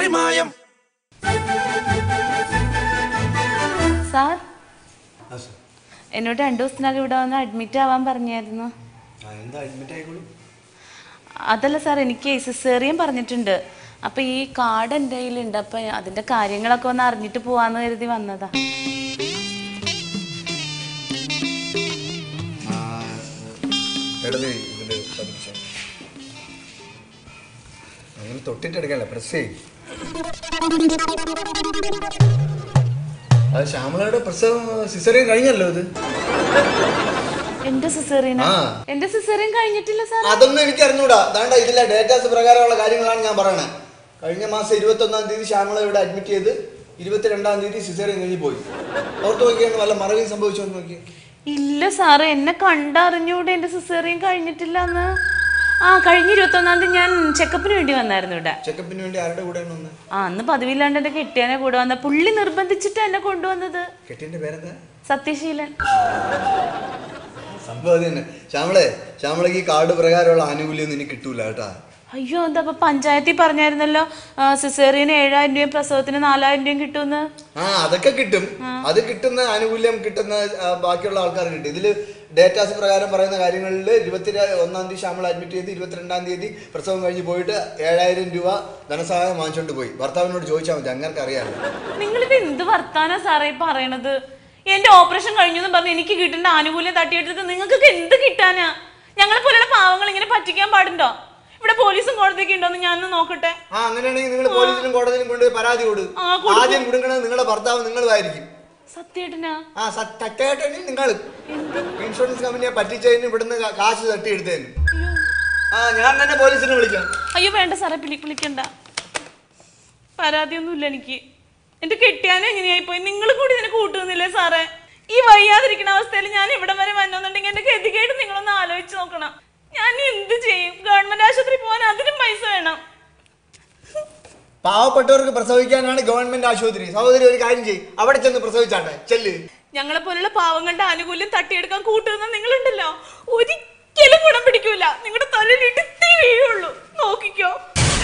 മറിമായം sir എന്നോട് രണ്ടു ദിവസത്തിനകം ഇവിടെ വന്ന് അഡ്മിറ്റ് ആവാൻ പറഞ്ഞായിരുന്നു എന്താ അഡ്മിറ്റ് ആയിക്കോളൂ അതല്ല സാർ എനിക്ക് സിസേറിയൻ പറഞ്ഞിട്ടുണ്ട് അപ്പൊ ഈ കാർഡ് എൻ്റെ കയ്യിലുണ്ട് അപ്പൊ അതിന്റെ കാര്യങ്ങളൊക്കെ ഒന്ന് അറിഞ്ഞിട്ട് പോവാന്ന് കരുതി വന്നതാ ഇടത് ഇതില് പതിപ്പിച്ച അങ്ങനെ തൊട്ടിട്ടെടുക്കല്ല പ്രസ് ചെയ്യും അത് ശ്യാമളയുടെ പ്രസവം സിസറിയും കഴിഞ്ഞല്ലോ ഇത് എന്റെ സിസേറിയന ആ. എന്റെ സിസേറിയൻ കഴിഞ്ഞിട്ടില്ല സാർ അതൊന്നും എനിക്ക് അറിഞ്ഞൂടാ അതാണ്ട് ഇതിലെ ഡേറ്റാസ് പ്രകാരമുള്ള കാര്യങ്ങളാണ് ഞാൻ പറയണത് കഴിഞ്ഞ മാസം ഇരുപത്തൊന്നാം തീയതി ശ്യാമള ഇവിടെ അഡ്മിറ്റ് ചെയ്ത് ഇരുപത്തിരണ്ടാം തീയതി സിസറിയും കഴിഞ്ഞ് പോയി ഓർത്ത് നോക്കിയാണ് വല്ല മറവിയും സംഭവിച്ചോ എന്ന് നോക്കി ഇല്ല സാറ് എന്നെ കണ്ടറിഞ്ഞൂടെ എന്റെ സിസേറിയൻ കഴിഞ്ഞിട്ടില്ല എന്ന് ആ കഴിഞ്ഞ ഇരുപത്തൊന്നാം തീയതി ഞാൻ ചെക്കപ്പിന് വേണ്ടി വന്നായിരുന്നു ഇവിടെ ചെക്കപ്പിന് വേണ്ടി ആരുടെ കൂടെയാണ് വന്നത് ആ അന്ന് പതിവില്ലാണ്ട് എന്റെ കെട്ടിയാനെ കൂടെ വന്ന പുള്ളി നിർബന്ധിച്ചിട്ട് എന്നെ കൊണ്ടുവന്നത് കെട്ടിന്റെ പേരെന്താ സത്യശീലൻ സംഭവം അത് തന്നെ ശ്യാമളെ ശ്യാമളക്ക് ഈ കാർഡ് പ്രകാരമുള്ള ആനുകൂല്യം ഇനി കിട്ടൂല കേട്ടാ അയ്യോ എന്താ അപ്പൊ പഞ്ചായത്തിൽ പറഞ്ഞായിരുന്നല്ലോ ആ, സിസേറിയന് ഏഴായിരം രൂപയും പ്രസവത്തിന് നാലായിരം രൂപയും കിട്ടുമെന്ന് ആ അതൊക്കെ കിട്ടും അത് കിട്ടുന്ന ആനുകൂല്യം കിട്ടുന്ന ആ, ബാക്കിയുള്ള ആൾക്കാർ കിട്ടും ഇതില് ഡേറ്റാസ് പ്രകാരം പറയുന്ന കാര്യങ്ങളിൽ ഇരുപത്തി ഒന്നാം തീയതി ശ്യാമള അഡ്മിറ്റ് ചെയ്ത് ഇരുപത്തിരണ്ടാം തീയതി പ്രസവം കഴിഞ്ഞ് പോയിട്ട് ഏഴായിരം രൂപ ധനസഹായം വാങ്ങിച്ചോണ്ട് പോയി ഭർത്താവിനോട് ചോദിച്ചാൽ മതി അങ്ങനെ അറിയാമല്ലോ നിങ്ങളിത് എന്ത് വർത്താനാ സാറേ ഈ പറയണത് എന്റെ ഓപ്പറേഷൻ കഴിഞ്ഞു എന്ന് പറഞ്ഞ് എനിക്ക് കിട്ടേണ്ട ആനുകൂല്യം തട്ടിയെടുത്തിട്ട് നിങ്ങൾക്കൊക്കെ എന്ത് കിട്ടാനാ ഞങ്ങളെ പോലെയുള്ള പാവങ്ങൾ ഇങ്ങനെ പറ്റിക്കാൻ പാടുണ്ടോ ഇവിടെ പോലീസും കോടതിയൊക്കെ ഉണ്ടോന്ന് ഞാനൊന്ന് നോക്കട്ടെ ആ അങ്ങനെയാണെങ്കിൽ നിങ്ങൾ പോലീസിലും കോടതിയിലും കൊണ്ട് പരാതി കൊടു ആ, കൊടുക്കും. ആദ്യം കൊടുക്കണത് നിങ്ങളുടെ ഭർത്താവ് നിങ്ങളുമായിരിക്കും സത്യേട്ടനാ ആ സത്യമായിട്ടാണെങ്കിൽ നിങ്ങൾ ഇൻഷുറൻസ് കമ്പനിയെ പറ്റിച്ചതിന് ഇവിടുന്ന് കാ- കാശ് തട്ടിയെടുത്തതിന് ആ ഞാൻ തന്നെ പോലീസിനെ വിളിക്കാം അയ്യോ വേണ്ട സാറേ പിളി വിളിക്കണ്ട പരാതിയൊന്നുമില്ല എനിക്ക് എന്റെ കെട്ടിയാനും എങ്ങനെയായി പോയി നിങ്ങൾ കൂടി ഇതിനെ കൂട്ടുന്നില്ലേ സാറേ ഈ വയ്യാതിരിക്കുന്ന അവസ്ഥയിൽ ഞാൻ ഇവിടെ വരെ വന്നോന്നുണ്ടെങ്കിൽ എന്റെ ഗതികേട് നിങ്ങളൊന്ന് ആലോചിച്ച് നോക്കണം ഞാൻ എന്ത് ചെയ്യും ഗവൺമെന്റ് ആശുപത്രി പോകാൻ അതിനും പൈസ വേണം പാവപ്പെട്ടവർക്ക് പ്രസവിക്കാനാണ് ഗവൺമെന്റ് ആശുപത്രി സഹോദരി ഒരു കാര്യം ചെയ്യും അവിടെ ചെന്ന് പ്രസവിച്ചാട്ടെ ചെല്ല് ഞങ്ങളെ പോലുള്ള പാവങ്ങളുടെ ആനുകൂല്യം തട്ടിയെടുക്കാൻ കൂട്ടുന്ന നിങ്ങളുണ്ടല്ലോ ഒരിക്കലും ഗുണം പിടിക്കൂല നിങ്ങളുടെ തൊഴിൽ ഇടുത്തി വീഴുള്ളൂ നോക്കിക്കോ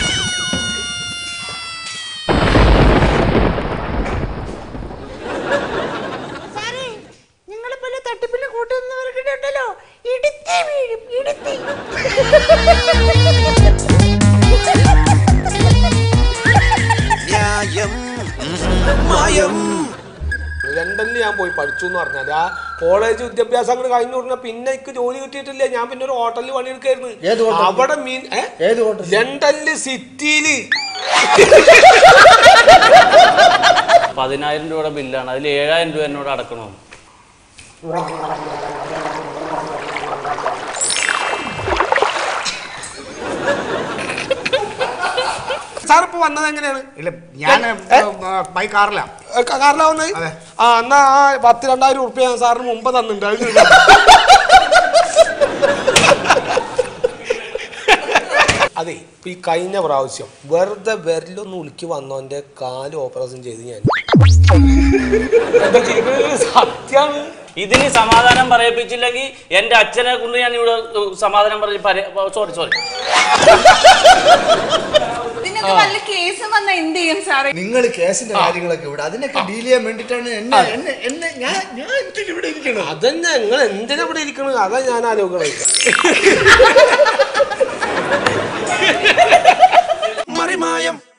നിങ്ങളെ പോലെ തട്ടിപ്പിന് കൂട്ടുന്നവർക്കുണ്ടല്ലോ ഇടുത്തി വീഴും ഇടുത്തി ന്യായം മായം ലണ്ടനിൽ ഞാൻ പോയി പഠിച്ചു എന്ന് പറഞ്ഞാൽ ആ കോളേജ് വിദ്യാഭ്യാസം അങ്ങോട്ട് കഴിഞ്ഞു പറഞ്ഞാൽ പിന്നെ എനിക്ക് ജോലി കിട്ടിയിട്ടില്ല ഞാൻ പിന്നെ ഒരു ഹോട്ടലിൽ ഏത് പണിയെടുക്കായിരുന്നു ഹോട്ടലിൽ? അവിടെ മീൻ ഏ? ഏത് ഹോട്ടൽ ലണ്ടനില് സിറ്റിയില് പതിനായിരം രൂപയുടെ ബില്ലാണ് അതിൽ ഏഴായിരം രൂപ എന്നോട് അടക്കണോ സാർ ഇപ്പൊ വന്നത് എങ്ങനെയാണ് ഇല്ല ഞാൻ ഏ? ബൈ കാറിലാ ഏ, ക- കാറിലാവുന്നത് അതെ. ആ എന്നാ ആ പത്ത് രണ്ടായിരം ഉറുപ്പ്യ ഞാൻ സാറിന് മുമ്പ് തന്നിട്ടുണ്ട് അത് ഇങ്ങ് അതെ ഇപ്പൊ ഈ കഴിഞ്ഞ പ്രാവശ്യം വെറുതെ വിരലൊന്ന് ഉളുക്കി വന്നോന്റെ കാല് ഓപ്പറേഷൻ ചെയ്ത് ഞാൻ എന്താ ചെയ്തത്? സത്യാണ് ഇതിന് സമാധാനം പറയിപ്പിച്ചില്ലെങ്കിൽ എന്റെ അച്ഛനെ കൊണ്ട് ഞാൻ ഇവിടെ ഉം, സമാധാനം പറഞ്ഞ് സോറി സോറി നിങ്ങൾക്ക് വല്ല കേസ് വന്ന എന്ത് ചെയ്യും സാറേ നിങ്ങൾ കേസിന്റെ കാര്യങ്ങളൊക്കെ ഇവിടെ അതിനൊക്കെ ഡീൽ ചെയ്യാൻ വേണ്ടിട്ടാണ് എന്നെ എന്നെ എന്നെ ഞാൻ ഞാൻ എന്തിനാ ഇവിടെ ഇരിക്കണം അതന്നെ നിങ്ങൾ എന്തിനാ ഇവിടെ ഇരിക്കണത് അതാ ഞാൻ ആലോചിക്കണത് മറിമായം